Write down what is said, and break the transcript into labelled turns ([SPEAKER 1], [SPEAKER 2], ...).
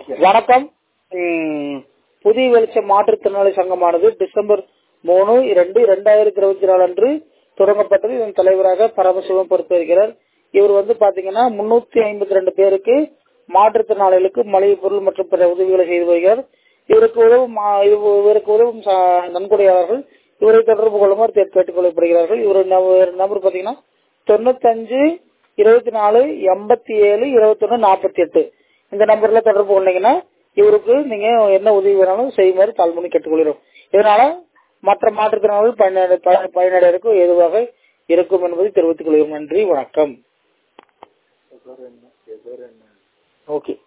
[SPEAKER 1] வணக்கம் ம், புதிய வெளிச்சம் மாற்றுத்திறனாளி சங்கமானது டிசம்பர் மூணு இரண்டு இரண்டாயிரத்தி இருபத்தி நாலு அன்று தொடங்கப்பட்டது இதன் தலைவராக பரமசிவம் பொறுப்பேற்கிறார் இவர் வந்து பாத்தீங்கன்னா முன்னூத்தி ஐம்பத்தி ரெண்டு பேருக்கு மாற்றுத்திறனாளிகளுக்கு மளிகை பொருள் மற்றும் பிற உதவிகளை செய்து வருகிறார் இவருக்கு உதவும் மா- இவ- இவருக்கு உதவும் ச- நன்கொடையாளர்கள் இவரை தொடர்பு கொள்ளுமாறு கே- கேட்டுக் கொள்ளப்படுகிறார்கள் இவர் நம்பர் பாத்தீங்கன்னா தொண்ணூத்தஞ்சு இருபத்தி நாலு எண்பத்தி ஏழு இருபத்தொன்னு நாற்பத்தி எட்டு இந்த நம்பர்ல தொடர்பு கொண்டீங்கன்னா இவருக்கு நீங்க என்ன உதவி வேணாலும் செய்யுமாறு தாழ்மணி கேட்டுக்கொள்கிறோம் இதனால மற்ற மாற்றுத்திறனாளிகள் பயனடை ப- பயனடைவதற்கு ஏதுவாக இருக்கும் என்பதை தெரிவித்துக் கொள்கிறோம் நன்றி வணக்கம் ஓகே